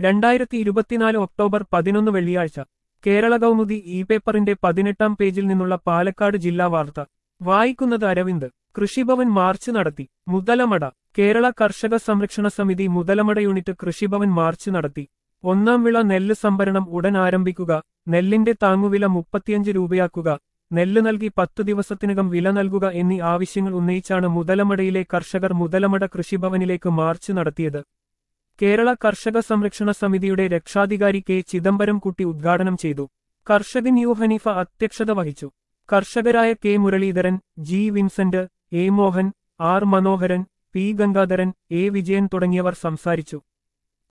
രണ്ടായിരത്തി ഇരുപത്തിനാല് ഒക്ടോബർ പതിനൊന്ന് വെള്ളിയാഴ്ച കേരള കൗമുദി ഇ പേപ്പറിന്റെ പതിനെട്ടാം പേജിൽ നിന്നുള്ള പാലക്കാട് ജില്ലാ വാർത്ത വായിക്കുന്നത് അരവിന്ദ് കൃഷിഭവൻ മാർച്ച് നടത്തി മുതലമട കേരള കർഷക സംരക്ഷണ സമിതി മുതലമട യൂണിറ്റ് കൃഷിഭവൻ മാർച്ച് നടത്തി ഒന്നാം വിള നെല്ല് സംഭരണം ഉടൻ ആരംഭിക്കുക നെല്ലിന്റെ താങ്ങുവില മുപ്പത്തിയഞ്ച് രൂപയാക്കുക നെല്ല് നൽകി പത്തു ദിവസത്തിനകം വില നൽകുക എന്നീ ആവശ്യങ്ങൾ ഉന്നയിച്ചാണ് മുതലമടയിലെ കർഷകർ മുതലമട കൃഷിഭവനിലേക്ക് മാർച്ച് നടത്തിയത് കേരള കർഷക സംരക്ഷണ സമിതിയുടെ രക്ഷാധികാരി കെ ചിദംബരം കുട്ടി ഉദ്ഘാടനം ചെയ്തു കർഷകൻ യു ഹനീഫ അധ്യക്ഷത വഹിച്ചു കർഷകരായ K Muraleedharan G Vincent A Mohan R Manoharan P Gangadharan A Vijayan തുടങ്ങിയവർ സംസാരിച്ചു